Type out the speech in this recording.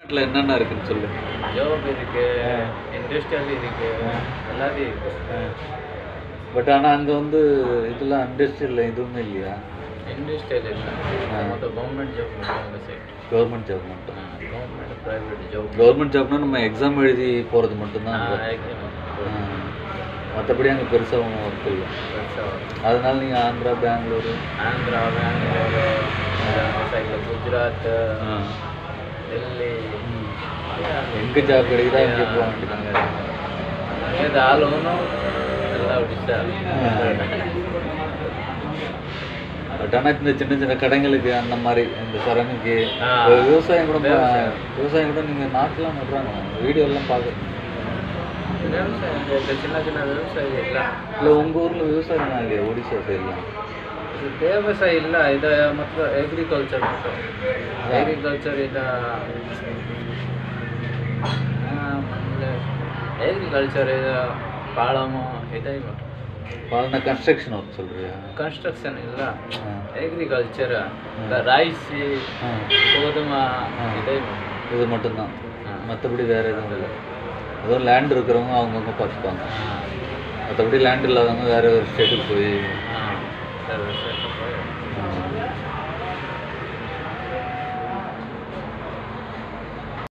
தமிழ்நாட்டில் என்னென்ன இருக்குன்னு சொல்லு ஜாப் இருக்கு இண்டஸ்ட்ரியல் இருக்கு எல்லாத்தையும் இருக்கு பட் ஆனால் அங்கே வந்து இதெல்லாம் இண்டஸ்ட்ரியில் எதுவுமே இல்லையா இண்டஸ்ட்ரியல் இல்லை மொத்தம் கவர்மெண்ட் ஜாப் மட்டும் அந்த சைட் கவர்மெண்ட் ஜாப் மட்டும் கவர்மெண்ட் ப்ரைவேட் ஜாப் கவர்மெண்ட் ஜாப்னா நம்ம எக்ஸாம் எழுதி போகிறது மட்டும்தான் அங்கே மற்றபடி அங்கே பெருசாக ஒன்றும் ஒர்க் இல்லை அதனால நீங்கள் ஆந்திரா பெங்களூரு ஆந்திரா பெங்களூரு அந்த சைடில் குஜராத் டெல்லி எங்கே ஜாப் கிடைக்குதோ அங்கே போக வேண்டியதாங்க இது ஆள் ஒன்றும் எல்லாம் விட்டுட்டா பட் ஆனால் இந்த சின்ன சின்ன கடைங்களுக்கு அந்த மாதிரி இந்த சரங்குக்கு ஆ. இப்ப விவசாயம் கூட விவசாயம். விவசாயம் கூட நீங்கள் நாட்டுலாம் நடுறாங்க வீடியோலாம் பார்க்குறேன் விவசாயம் இந்த சின்ன சின்ன விவசாயம் இல்லை இல்லை உங்கள் ஊரில் விவசாயம் தான் இல்லையா ஒடிசா சைட்லாம் ಇದು ವ್ಯವಸಾಯ ಇಲ್ಲ ಇದು ಮಾತ್ರ ಅಗ್ರಿಕಲ್ಚರ್ ಮಾತ್ರ ಅಗ್ರಿಕಲ್ಚರ್ ಇದು ಅಗ್ರಿಕಲ್ಚರ್ ಇದು ಪಾಳಮು ಇದೆ பாலனா கன்ஸ்ட்ரக்ஷன் ஒர்க் சொல்கிறியா ಕನ್ಸ್ಟ್ರಕ್ಷನ್ ಇಲ್ಲ ಅಗ್ರಿಕಲ್ಚರ್ ರೈಸ್ ಗೋಧುಮ ಇದೆ இது மட்டும்தான் மற்றபடி வேறு எதுவும் இல்லை அதுவும் லேண்ட் இருக்கிறவங்க அவங்கவுங்க பார்த்துப்பாங்க மற்றபடி லேண்ட் இல்லாதவங்க வேறு ஒரு ஸ்டேட்டுக்கு போய் ಹಾಂ